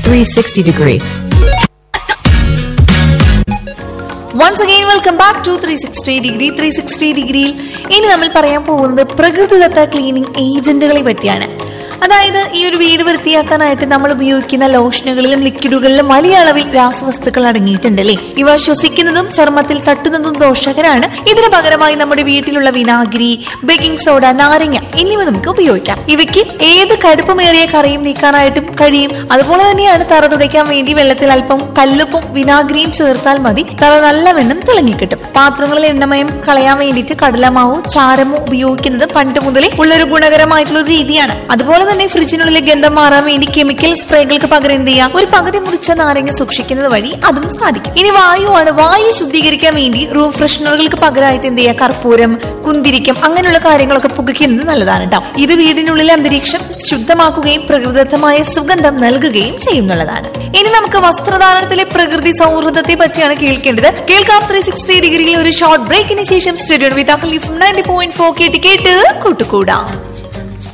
360 degree. Once again welcome back to three sixty degree three sixty ഡിഗ്രിയിൽ ഇനി നമ്മൾ പറയാൻ പോകുന്നത് പ്രകൃതിദത്ത ക്ലീനിങ് ഏജന്റുകളെ പറ്റിയാണ് അതായത് ഈ ഒരു വീട് വൃത്തിയാക്കാനായിട്ട് നമ്മൾ ഉപയോഗിക്കുന്ന ലോഷനുകളിലും ലിക്വിഡുകളിലും വലിയ അളവിൽ രാസവസ്തുക്കൾ അടങ്ങിയിട്ടുണ്ട് അല്ലേ ഇവ ശ്വസിക്കുന്നതും ചർമ്മത്തിൽ തട്ടുന്നതും ദോഷകരാണ് ഇതിന് പകരമായി നമ്മുടെ വീട്ടിലുള്ള വിനാഗിരി ബേക്കിംഗ് സോഡ നാരങ്ങ എന്നിവ നമുക്ക് ഉപയോഗിക്കാം ഇവയ്ക്ക് ഏത് കടുപ്പമേറിയ കറിയും നീക്കാനായിട്ടും കഴിയും അതുപോലെ തന്നെയാണ് തറ തുടയ്ക്കാൻ വേണ്ടി വെള്ളത്തിൽ അല്പം കല്ലുപ്പും വിനാഗിരിയും ചേർത്താൽ മതി തറ നല്ലവണ്ണം തിളങ്ങിക്കിട്ടും പാത്രങ്ങളിൽ എണ്ണമയം കളയാൻ വേണ്ടിയിട്ട് കടലമാവോ ചാരമോ ഉപയോഗിക്കുന്നത് പണ്ട് മുതലേ ഉള്ളൊരു ഗുണകരമായിട്ടുള്ള ഒരു രീതിയാണ് അതുപോലെ തന്നെ ഫ്രിഡ്ജിനുള്ളിലെ ഗന്ധം മാറാൻ വേണ്ടി കെമിക്കൽ സ്പ്രേകൾക്ക് പകരം എന്ത് ചെയ്യാം ഒരു പകുതി മുറിച്ച നാരങ്ങ സൂക്ഷിക്കുന്നത് വഴി അതും സാധിക്കും ഇനി വായുവാണ് വായു ശുദ്ധീകരിക്കാൻ വേണ്ടി റൂം ഫ്രഷ്നറുകൾക്ക് പകരമായിട്ട് എന്ത് ചെയ്യുക കർപ്പൂരം കുന്തിരിക്കം അങ്ങനെയുള്ള കാര്യങ്ങളൊക്കെ പുകയ്ക്കുന്നത് നല്ലതാണ് കേട്ടോ ഇത് വീടിനുള്ളിലെ അന്തരീക്ഷം ശുദ്ധമാക്കുകയും പ്രകൃതിദത്തമായ സുഗന്ധം നൽകുകയും ചെയ്യുന്നുള്ളതാണ് ഇനി നമുക്ക് വസ്ത്രധാരണത്തിലെ പ്രകൃതി സൗഹൃദത്തെ പറ്റിയാണ് കേൾക്കേണ്ടത് കേൾക്കാം ത്രീ സിക്സ്റ്റി ഡിഗ്രിയിൽ ഒരു ഷോർട്ട് ബ്രേക്കിന് ശേഷം studio with ninety point four കേട്ട് കേട്ട് കൂട്ടുകൂടാം